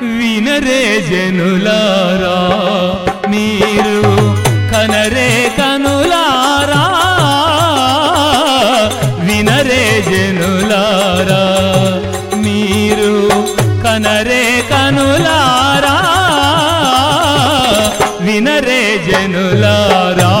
వినరే జనులారా మీరు కనరే కనులారా వినరే జనులారా మీరు కనరే కనులారా వినరే జనులారా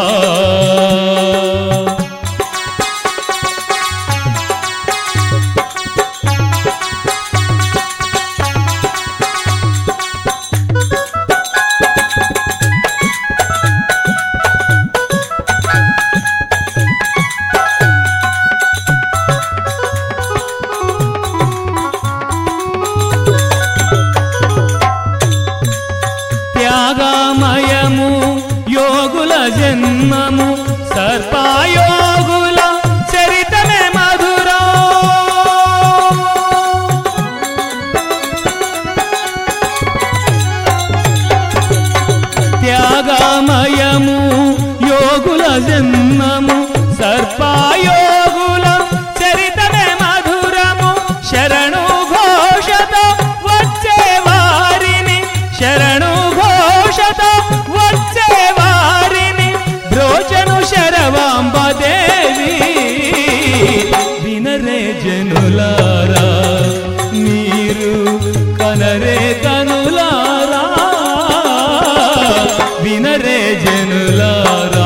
త్యాగమయము యోగుల జన్మము సర్పయోగుల చరితమే మధురా త్యాగమయము యోగుల జన్మము సర్పయోగుల చరితమే మధురము శరణు ఘోషతో వచ్చే వారిని శరణు ఘోషతో వచ్చే వారిని బ్రోచను శరవాంబ దేవి వినరే జనులారా మీరు కనరే కనులారా వినరే జనులారా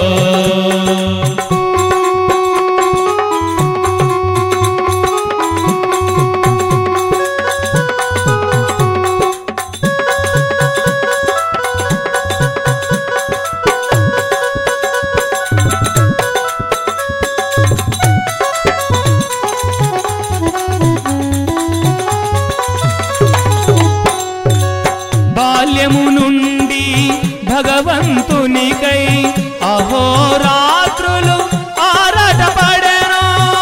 బాల్యము నుండి భగవంతునికై అహోరాత్రులు ఆరాటపడెను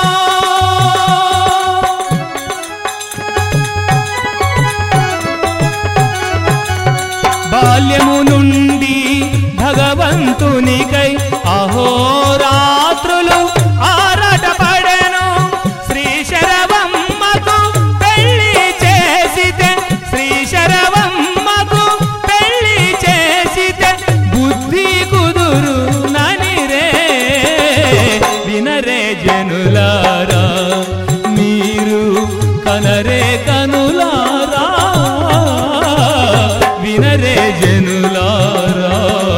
బాల్యము నుండి భగవంతునికై అహోరాత్రులు ఆరాటపడెను శ్రీ శరవమ్మకు పెళ్లి చేసితే శ్రీ శరవమ్మకు పెళ్లి చేసితే బుద్ధి కుదురు ననిరే వినరే జనులారా మీరు కనరే కనులారా వినరే జనులారా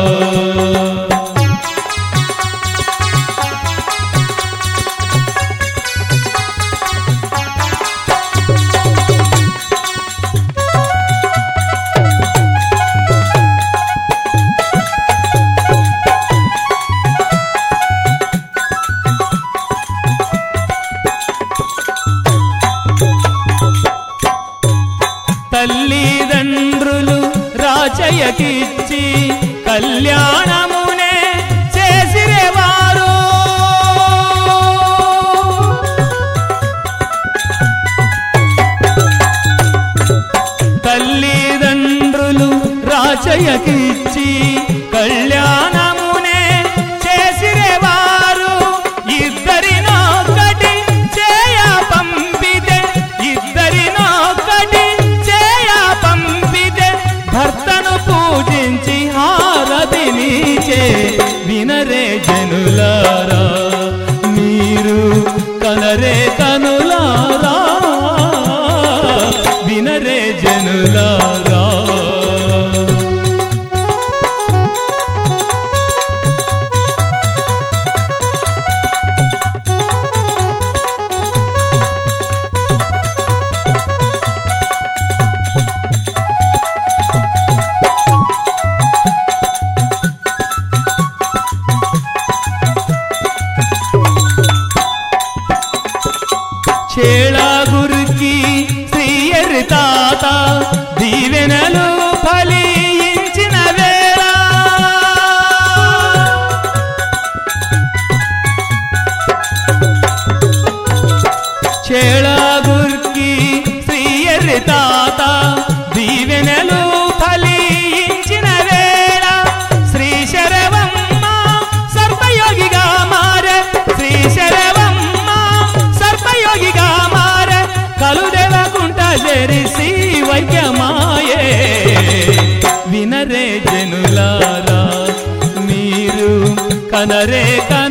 తల్లిదండ్రులు రాచయ్యకిచ్చి కళ్యాణమునే చేసిరేవారు తల్లిదండ్రులు రాచయ్యకిచ్చి కళ్యాణమునే చేసిరేవారు ఇద్దరినొక్కటి చేయ పంపితే ఇద్దరినొక్కటి చేయ పంపితే భర్తను పూజించి హారతినిచే వినరే జనులారా మీరు కనరే కనులారా వినరే జనులారా చేళాగురికి శ్రీయరి తాత దీవెనలు ఫలించిన వేళ చేళాగురికి శ్రీయరి తాత దీవెనలు ఫలించిన వేళ శ్రీ శరవమ్మ సర్వయోగిగా మారే శ్రీ శరవమ్మ సర్వయోగిగా మారే కలుదెవకుంట జరిసి వైద్యమాయ కనరే కనరే